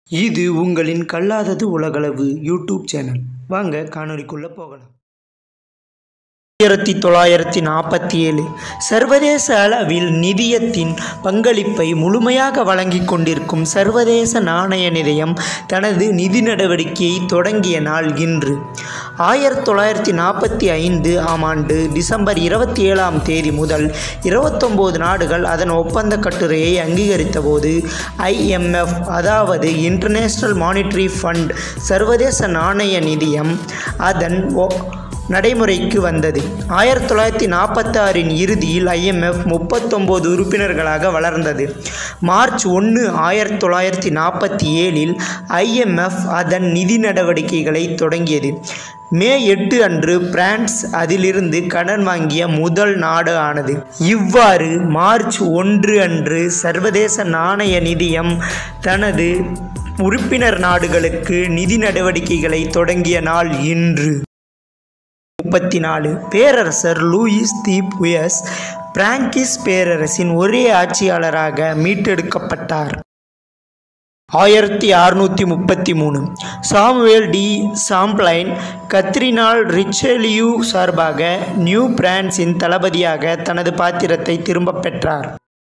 இது உங்களின் கல்லாதது உலகளவு YouTube channel வாங்க காணொளிக்குள்ள போகலாம் ஆயிரத்தி தொள்ளாயிரத்தி நாற்பத்தி ஏழு சர்வதேச அளவில் நிதியத்தின் பங்களிப்பை முழுமையாக வழங்கிக் கொண்டிருக்கும் சர்வதேச நாணய நிதியம் தனது நிதி நடவடிக்கையை தொடங்கிய நாள் இன்று ஆயிரத்தி தொள்ளாயிரத்தி நாற்பத்தி ஐந்து ஆம் ஆண்டு டிசம்பர் இருபத்தி ஏழாம் தேதி முதல் இருபத்தொம்போது நாடுகள் அதன் ஒப்பந்த கட்டுரையை அங்கீகரித்தபோது ஐஎம்எஃப் அதாவது இன்டர்நேஷ்னல் மானிட்டரி ஃபண்ட் சர்வதேச நாணய நிதியம் அதன் ஒ- நடைமுறைக்கு வந்தது ஆயிரத்தி தொள்ளாயிரத்தி நாற்பத்தி ஆறின் இறுதியில் ஐஎம்எஃப் முப்பத்தொம்போது உறுப்பினர்களாக வளர்ந்தது மார்ச் ஒன்று ஆயிரத்தி தொள்ளாயிரத்தி நாற்பத்தி ஏழில் ஐஎம்எஃப் அதன் நிதி நடவடிக்கைகளை தொடங்கியது மே எட்டு அன்று பிரான்ஸ் அதிலிருந்து கடன் வாங்கிய முதல் நாடு ஆனது இவ்வாறு மார்ச் ஒன்று அன்று சர்வதேச நாணய நிதியம் தனது உறுப்பினர் நாடுகளுக்கு நிதி நடவடிக்கைகளை தொடங்கிய நாள் இன்று முப்பத்தி நாலு பேரரசர் லூயிஸ் தி புயஸ் பிராங்கிஸ் பேரரசின் ஒரே ஆட்சியாளராக மீட்டெடுக்கப்பட்டார் ஆயிரத்தி அறுநூற்றி முப்பத்தி மூணு சாமுவேல் டி சாம்ப்ளைன் கத்ரினால் ரிச்சலியூ சார்பாக நியூ பிரான்சின் தளபதியாக தனது பாத்திரத்தை திரும்பப் பெற்றார்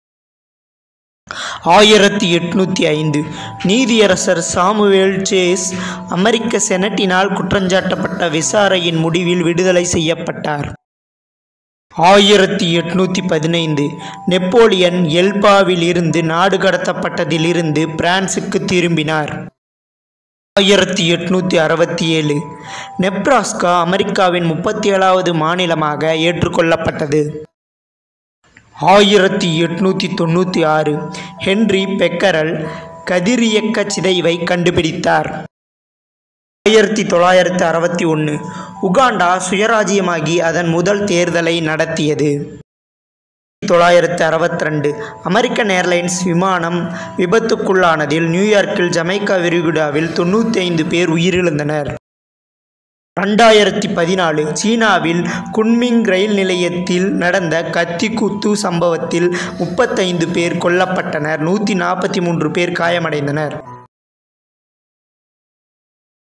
ஆயிரத்தி எட்நூற்றி ஐந்து நீதியரசர் சாமுவேல் சேஸ் அமெரிக்க செனட்டினால் குற்றஞ்சாட்டப்பட்ட விசாரையின் முடிவில் விடுதலை செய்யப்பட்டார் ஆயிரத்தி எட்நூற்றி பதினைந்து நெப்போலியன் எல்பாவில் இருந்து நாடு கடத்தப்பட்டதிலிருந்து பிரான்சுக்கு திரும்பினார் ஆயிரத்தி எட்நூற்றி அறுபத்தி ஏழு நெப்ராஸ்கா அமெரிக்காவின் முப்பத்தி ஏழாவது மாநிலமாக ஏற்றுக்கொள்ளப்பட்டது ஆயிரத்தி எட்நூற்றி தொண்ணூற்றி ஆறு ஹென்றி பெக்கரல் கதிரியக்க சிதைவை கண்டுபிடித்தார் ஆயிரத்தி தொள்ளாயிரத்து அறுபத்தி ஒன்று உகாண்டா சுயராஜ்யமாகி அதன் முதல் தேர்தலை நடத்தியது தொள்ளாயிரத்து அறுபத்தி ரெண்டு அமெரிக்கன் ஏர்லைன்ஸ் விமானம் விபத்துக்குள்ளானதில் நியூயார்க்கில் ஜமைக்கா விரிகுடாவில் தொண்ணூற்றி ஐந்து பேர் உயிரிழந்தனர் ரெண்டாயிரத்தி பதினாலு சீனாவில் குன்மிங் ரயில் நிலையத்தில் நடந்த கத்திக்குத்து சம்பவத்தில் முப்பத்தைந்து பேர் கொல்லப்பட்டனர் நூற்றி நாற்பத்தி மூன்று பேர் காயமடைந்தனர்